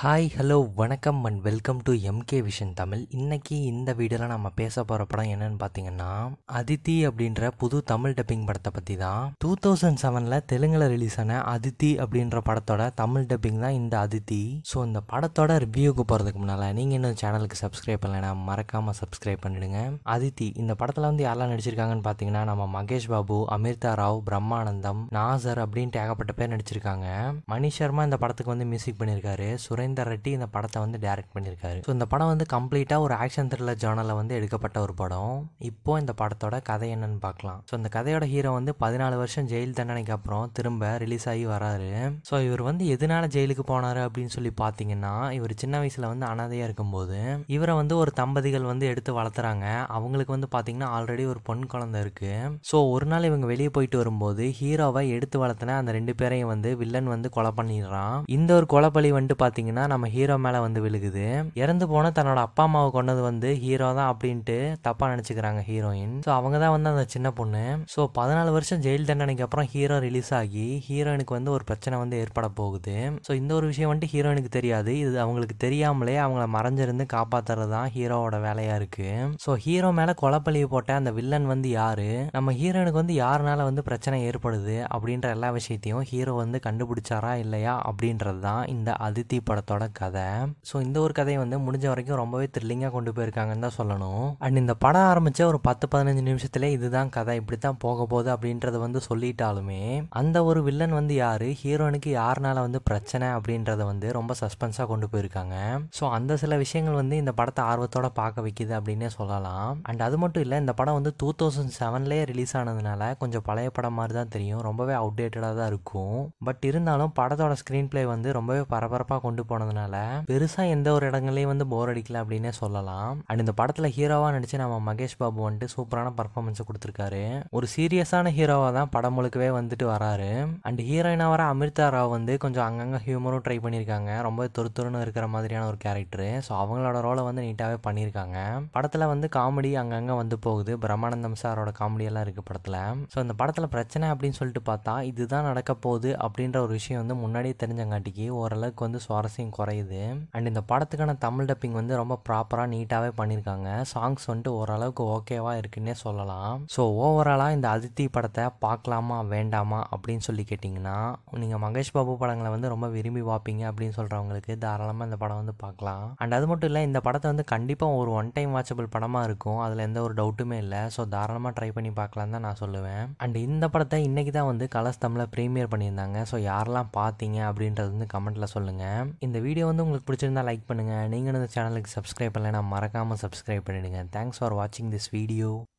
hi hello வணக்கம் and welcome to MK vision Tamil இன்னைக்கு இந்த வீடியோவில் நம்ம பேச போகிற படம் என்னன்னு பார்த்தீங்கன்னா அதித்தி அப்படின்ற புது தமிழ் டப்பிங் படத்தை பற்றி தான் டூ தௌசண்ட் செவனில் தெலுங்கில் ரிலீஸ் ஆன அதித்தி அப்படின்ற படத்தோட தமிழ் டப்பிங் தான் இந்த அதித்தி ஸோ இந்த படத்தோட ரிவ்யூக்கு போகிறதுக்கு முன்னால் நீங்கள் இன்னும் சேனலுக்கு சப்ஸ்கிரைப் பண்ணலைன்னா மறக்காமல் சப்ஸ்கிரைப் பண்ணிடுங்க அதித்தி இந்த படத்தில் வந்து யாரெல்லாம் நடிச்சிருக்காங்கன்னு பார்த்தீங்கன்னா நம்ம மகேஷ் பாபு அமிர்தா ராவ் பிரம்மானந்தம் நாசர் அப்படின்ட்டு ஏகப்பட்ட பேர் நடிச்சிருக்காங்க மணி சர்மா இந்த படத்துக்கு வந்து மியூசிக் பண்ணியிருக்காரு சுரேந்தர் ரெட்டி இந்த படத்தை வந்து டைரக்ட் பண்ணியிருக்காரு ஸோ இந்த படம் வந்து கம்ப்ளீட்டாக ஒரு ஆக்ஷன் த்ரில்லர் ஜானலில் வந்து எடுக்கப்பட்ட ஒரு படம் இப்போ இந்த படத்தோட கதை என்னன்னு பார்க்கலாம் ஸோ இந்த கதையோட ஹீரோ வந்து பதினாலு வருஷம் ஜெயில் தண்டனைக்கு அப்புறம் திரும்ப ரிலீஸ் ஆகி வராரு ஸோ இவர் வந்து எதனால ஜெயிலுக்கு போனார் அப்படின்னு சொல்லி பார்த்தீங்கன்னா இவர் சின்ன வயசில் வந்து அனாதையாக இருக்கும்போது இவரை வந்து ஒரு தம்பதிகள் வந்து எடுத்து வளர்த்துறாங்க அவங்களுக்கு வந்து பார்த்தீங்கன்னா ஆல்ரெடி ஒரு பொன் குழந்தை இருக்கு ஸோ ஒரு நாள் இவங்க வெளியே போயிட்டு வரும்போது ஹீரோவை எடுத்து வளர்த்தின அந்த ரெண்டு பேரையும் வந்து வில்லன் வந்து கொலை பண்ணிடுறான் இந்த ஒரு கொலைப்பழி வந்துட்டு பார்த்தீங்கன்னா நம்ம ஹீரோ மேலே வந்து விழுகுது இறந்து போன தன்னோட அப்பா அம்மாவை கொண்டது வந்து ஹீரோ தான் அப்படின்ட்டு தப்பாக நினச்சிக்கிறாங்க ஹீரோயின் ஸோ அவங்க தான் வந்து அந்த சின்ன பொண்ணு ஸோ பதினாலு வருஷம் ஜெயில் தண்டனைக்கு அப்புறம் ஹீரோ ரிலீஸ் ஆகி ஹீரோயினுக்கு வந்து ஒரு பிரச்சனை வந்து ஏற்பட போகுது ஸோ இந்த ஒரு விஷயம் வந்துட்டு ஹீரோயினுக்கு தெரியாது இது அவங்களுக்கு தெரியாமலே அவங்கள மறைஞ்சிருந்து காப்பாத்துறது தான் ஹீரோவோட வேலையாக இருக்கு ஸோ ஹீரோ மேலே கொலைப்பழியை போட்ட அந்த வில்லன் வந்து யாரு நம்ம ஹீரோயினுக்கு வந்து யாருனால வந்து பிரச்சனை ஏற்படுது அப்படின்ற எல்லா விஷயத்தையும் ஹீரோ வந்து கண்டுபிடிச்சாரா இல்லையா அப்படின்றது தான் இந்த அதித்தி படத்தோட கதை ஸோ இந்த ஒரு கதையை வந்து முடிஞ்ச வரைக்கும் ரொம்பவே த்ரில்லிங்காக கொண்டு போயிருக்காங்கன்னு தான் சொல்லணும் அண்ட் இந்த படம் ஆரம்பிச்ச ஒரு பத்து பதினஞ்சு நிமிஷத்துல இதுதான் கதை இப்படி தான் போக போகுது அப்படின்றத வந்து சொல்லிட்டாலுமே அந்த ஒரு வில்லன் வந்து யாரு ஹீரோனுக்கு யாருனால வந்து பிரச்சனை அப்படின்றத வந்து ரொம்ப சஸ்பென்ஸாக கொண்டு போயிருக்காங்க ஸோ அந்த சில விஷயங்கள் வந்து இந்த படத்தை ஆர்வத்தோட பார்க்க வைக்குது அப்படின்னே சொல்லலாம் அண்ட் அது மட்டும் இல்லை இந்த படம் வந்து டூ தௌசண்ட் செவன்லேயே ரிலீஸ் ஆனதுனால கொஞ்சம் பழைய படம் மாதிரி தான் தெரியும் ரொம்பவே அவுடேட்டடாக தான் இருக்கும் பட் இருந்தாலும் படத்தோட ஸ்க்ரீன் பிளே வந்து ரொம்பவே பரபரப்பாக கொண்டு போனதுனால பெருசாக எந்த ஒரு இடங்களையும் வந்து போர் அடிக்கல அப்படின்னே சொல்லலாம் அண்ட் இந்த படத்தில் ஹீரோவாக நடிச்சு நம்ம மகேஷ் பாபு வந்துட்டு சூப்பரான பர்ஃபார்மன்ஸ் கொடுத்துருக்காரு ஒரு சீரியஸான ஹீரோவாக தான் படம் முழுக்கவே வந்துட்டு வராரு அண்ட் ஹீரோயினாக வர அமிர்தா ராவ் வந்து கொஞ்சம் அங்கங்கே ஹியூமரும் ட்ரை பண்ணியிருக்காங்க ரொம்ப துரு துருன்னு இருக்கிற மாதிரியான ஒரு கேரக்டர் ஸோ அவங்களோட ரோலை வந்து நீட்டாகவே பண்ணியிருக்காங்க படத்தில் வந்து காமெடி அங்கங்கே வந்து போகுது பிரம்மானந்தம் சாரோட காமெடி எல்லாம் இருக்குது படத்தில் ஸோ இந்த படத்தில் பிரச்சனை அப்படின்னு சொல்லிட்டு பார்த்தா இதுதான் நடக்க போகுது அப்படின்ற ஒரு விஷயம் வந்து முன்னாடியே தெரிஞ்சங்காட்டிக்கு ஓரளவுக்கு வந்து சுவாரஸ்யம் குறையுது அண்ட் இந்த படத்துக்கான தமிழ் டப்பிங் வந்து ரொம்ப ப்ராப்பராக நீட்டாகவே பண்ணியிருக்காங்க சாங்ஸ் வந்துட்டு ஓரளவுக்கு ஓகேவா இருக்குன்னே சொல்லலாம் ஸோ ஓவராலாக இந்த அதித்தி படத்தை பார்க்கலாமா வேண்டாமா அப்படின்னு சொல்லி கேட்டிங்கன்னா நீங்கள் மகேஷ் பாபு படங்களை வந்து ரொம்ப விரும்பி பார்ப்பீங்க அப்படின்னு சொல்கிறவங்களுக்கு தாராளமாக இந்த படம் வந்து பார்க்கலாம் அண்ட் அது மட்டும் இல்லை இந்த படத்தை வந்து கண்டிப்பாக ஒரு ஒன் டைம் வாட்சபிள் படமாக இருக்கும் அதில் எந்த ஒரு டவுட்டுமே இல்லை ஸோ தாராளமாக ட்ரை பண்ணி பார்க்கலாம் தான் நான் சொல்லுவேன் அண்ட் இந்த படத்தை இன்றைக்கி தான் வந்து கலர்ஸ் தமிழில் ப்ரீமியர் பண்ணியிருந்தாங்க ஸோ யாரெல்லாம் பார்த்தீங்க அப்படின்றது வந்து கமெண்ட்டில் சொல்லுங்கள் இந்த வீடியோ வந்து உங்களுக்கு பிடிச்சிருந்தா லைக் பண்ணுங்கள் நீங்கள் இந்த சேனலுக்கு சப்ஸ்கிரைப் பண்ணலைன்னா மறக்காமல் சப்ஸ்கிரைப் பண்ணிடுங்க தேங்க்ஸ் ஃபார் வாட்சிங் திஸ் வீடியோ